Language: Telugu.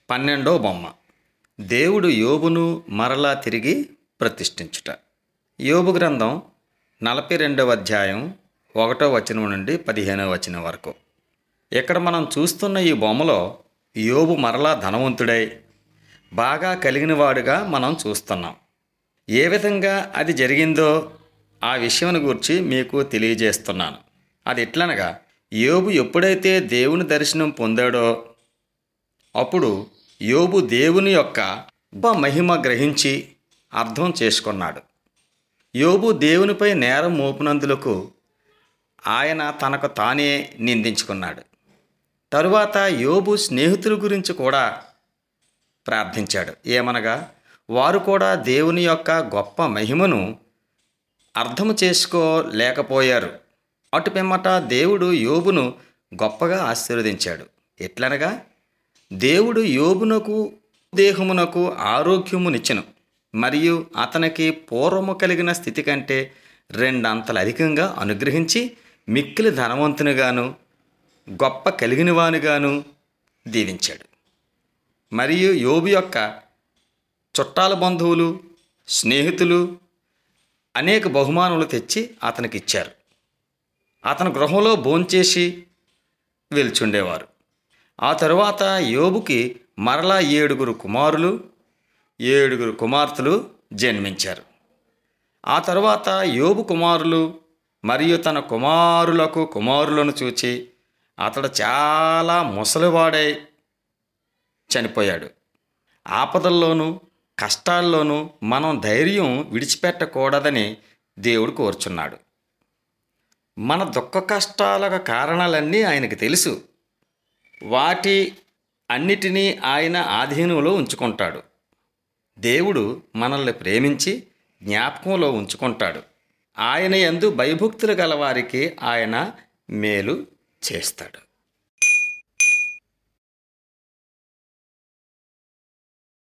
పన్నెండో బొమ్మ దేవుడు యోబును మరలా తిరిగి ప్రతిష్ఠించుట యోబు గ్రంథం నలభై రెండవ అధ్యాయం ఒకటో వచనం నుండి పదిహేనవ వచనం వరకు ఇక్కడ మనం చూస్తున్న ఈ బొమ్మలో యోబు మరలా ధనవంతుడై బాగా కలిగినవాడుగా మనం చూస్తున్నాం ఏ విధంగా అది జరిగిందో ఆ విషయం గురించి మీకు తెలియజేస్తున్నాను అది ఎట్లనగా యోబు ఎప్పుడైతే దేవుని దర్శనం పొందాడో అప్పుడు యోబు దేవుని యొక్క గొప్ప మహిమ గ్రహించి అర్థం చేసుకున్నాడు యోబు దేవునిపై నేరం మోపినందులకు ఆయన తనకు తానే నిందించుకున్నాడు తరువాత యోబు స్నేహితుల గురించి కూడా ప్రార్థించాడు ఏమనగా వారు కూడా దేవుని యొక్క గొప్ప మహిమను అర్థం చేసుకోలేకపోయారు అటు పిమ్మట దేవుడు యోబును గొప్పగా ఆశీర్వదించాడు ఎట్లనగా దేవుడు యోబునకు దేహమునకు ఆరోగ్యమునిచ్చెను మరియు అతనికి పూర్వము కలిగిన స్థితి కంటే రెండంతలు అధికంగా అనుగ్రహించి మిక్కిలి ధనవంతునిగాను గొప్ప కలిగినవానిగాను దీవించాడు మరియు యోబు యొక్క చుట్టాల బంధువులు స్నేహితులు అనేక బహుమానములు తెచ్చి అతనికి ఇచ్చారు అతని గృహంలో భోంచేసి వెళ్చుండేవారు ఆ తరువాత యోబుకి మరలా ఏడుగురు కుమారులు ఏడుగురు కుమార్తెలు జన్మించారు ఆ తరువాత యోబు కుమారులు మరియు తన కుమారులకు కుమారులను చూచి అతడు చాలా ముసలివాడై చనిపోయాడు ఆపదల్లోనూ కష్టాల్లోనూ మనం ధైర్యం విడిచిపెట్టకూడదని దేవుడు కోరుచున్నాడు మన దుఃఖ కష్టాలకు కారణాలన్నీ ఆయనకు తెలుసు వాటి అన్నిటినీ ఆయన ఆధీనంలో ఉంచుకుంటాడు దేవుడు మనల్ని ప్రేమించి జ్ఞాపకంలో ఉంచుకుంటాడు ఆయన యందు భయభక్తులు గల వారికి ఆయన మేలు చేస్తాడు